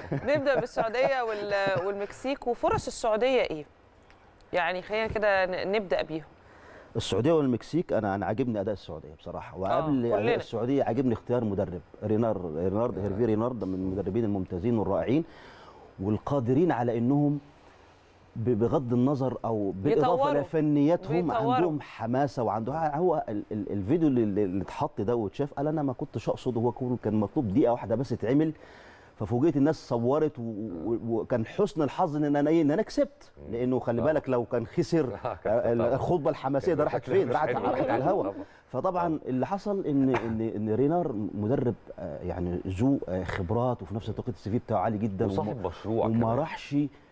نبدا بالسعوديه وال- والمكسيك وفرص السعوديه ايه يعني خلينا كده ن- نبدا بيهم السعوديه والمكسيك انا انا عاجبني اداء السعوديه بصراحه وقبل كلنا. اداء السعوديه عاجبني اختيار مدرب رينار رينارد هيرفي رينارد من المدربين الممتازين والرائعين والقادرين على انهم ب- بغض النظر او بالاضافه يطوروا. لفنياتهم بيطوروا. عندهم حماسه وعندهم هو ال- ال- الفيديو اللي اللي اتحط ده واتشاف قال انا ما كنتش اقصد هو كون- كان مطلوب دقيقه واحده بس اتعمل ففوجئت الناس صورت و- و- وكان حسن الحظ ان انا ايه ان انا كسبت لانه خلي آه. بالك لو كان خسر آه، كان طبعاً. الخطبه الحماسيه ده كان راحت شكلها فين مش راحت حلو. راحت على الهواء طبعاً. فطبعا اللي حصل ان ان ان رينار مدرب آه، يعني ذو آه، خبرات وفي نفس الوقت السي في بتاعه عالي جدا وصاحب مشروع وما كمان. راحش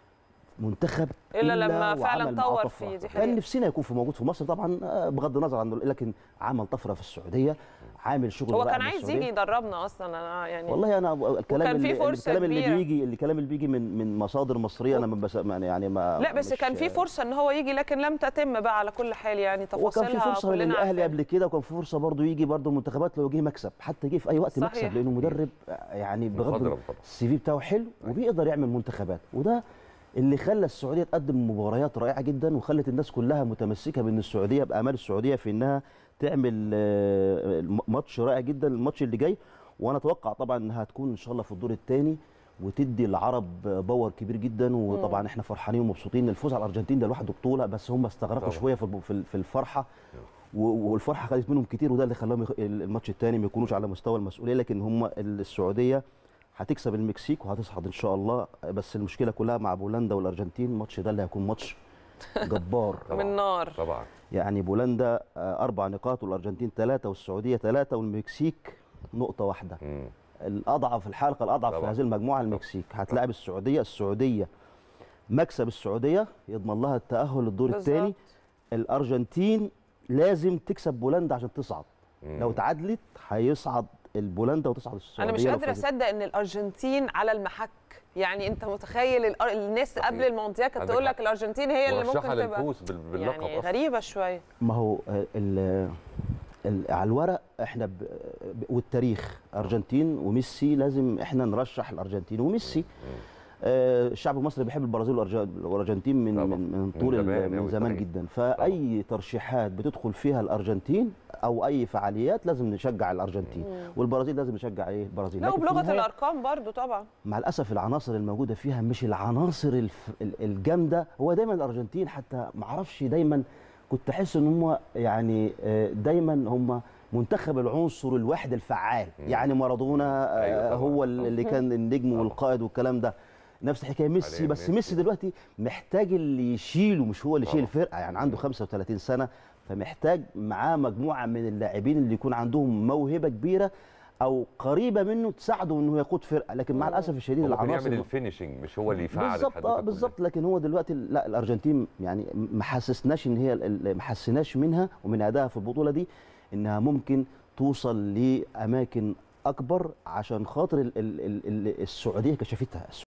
منتخب إلا لما فعلاً وعمل طور معاه فيه، طفرة. دي حقيقة. كان نفسنا يكون في موجود في مصر طبعا آه، بغض النظر عن لكن عمل طفره في السعوديه عامل شغل هو رائع كان في عايز السعودية. يجي يدربنا اصلا انا يعني والله انا الكلام وكان في اللي فرصة الكلام اللي كبيرة. بيجي الكلام اللي بيجي من من مصادر مصريه انا ما بس يعني ما لا بس مش- كان في فرصه ان هو يجي لكن لم تتم بقى على كل حال يعني وكان تفاصيلها في فرصه كلنا للاهلي عارفينها. قبل كده وكان في فرصه برضه يجي برضه المنتخبات لو جه مكسب حتى جه في اي وقت صحيح. مكسب لانه مدرب يعني بغض مخضرم النظر طبعا. السي في بتاعه حلو وبيقدر يعمل منتخبات وده اللي خلى السعوديه تقدم مباريات رائعه جدا وخلت الناس كلها متمسكه بان السعوديه بامال السعوديه في انها تعمل آه، ماتش رائع جدا الماتش اللي جاي وانا اتوقع طبعا انها هتكون ان شاء الله في الدور الثاني وتدي العرب باور كبير جدا وطبعا احنا فرحانين ومبسوطين الفوز على الارجنتين ده لوحده بطوله بس هم استغرقوا طبعاً. شويه في الب- في في الفرحه و- والفرحه خدت منهم كتير وده اللي خلاهم يخ- الماتش الثاني ما يكونوش على مستوى المسؤوليه لكن هم السعوديه هتكسب المكسيك وهتصعد ان شاء الله بس المشكله كلها مع بولندا والارجنتين الماتش ده اللي هيكون ماتش جبار طبعاً. من نار طبعا يعني بولندا آه، اربع نقاط والارجنتين ثلاثه والسعوديه ثلاثه والمكسيك نقطه واحده مم. الاضعف الحلقه الاضعف في طبعاً. هذه المجموعه المكسيك هتلاعب السعوديه السعوديه مكسب السعوديه يضمن لها التاهل للدور بالظبط. الثاني الارجنتين لازم تكسب بولندا عشان تصعد مم. لو تعادلت هيصعد البولندا وتصعد السعوديه انا مش لو قادره فازت. اصدق ان الارجنتين على المحك يعني انت متخيل الأر- الناس قبل المونديال كانت عندك تقول حق. لك الارجنتين هي اللي ممكن مرشحة تبقى للفوز بال- باللقب يعني أصلاً. غريبه شويه ما هو آه، ال ال على الورق احنا ب ب- والتاريخ ارجنتين وميسي لازم احنا نرشح الارجنتين وميسي آه، الشعب المصري بيحب البرازيل والأرج- والارجنتين من طبعاً. من من من طول ال- زمان من أوي زمان صحيح. جدا فاي ترشيحات بتدخل فيها الارجنتين او اي فعاليات لازم نشجع الارجنتين والبرازيل لازم نشجع ايه البرازيل لا لكن في وبلغه النهاية- الارقام برضو طبعا مع الاسف العناصر الموجوده فيها مش العناصر الف... ال- الجامده هو دايما الارجنتين حتى ما اعرفش دايما كنت احس ان هم يعني آه، دايما هم منتخب العنصر الواحد الفعال يعني مارادونا آه، أيوة طبعاً، هو اللي كان النجم والقائد والكلام ده نفس الحكايه ميسي حالياً بس ميسي. ميسي دلوقتي محتاج اللي يشيله مش هو اللي يشيل طبعاً. الفرقه يعني عنده 35 سنه فمحتاج معاه مجموعه من اللاعبين اللي يكون عندهم موهبه كبيره او قريبه منه تساعده انه يقود فرقه لكن مع الاسف الشديد هو ممكن العناصر يعمل الفينشنج مش هو اللي يفعل بالظبط الحدوتة اه كلها. بالظبط لكن هو دلوقتي لا الارجنتين يعني ما حسسناش ان هي ما حسناش منها ومن ادائها في البطوله دي انها ممكن توصل لاماكن اكبر عشان خاطر ال- ال- ال- السعوديه كشفتها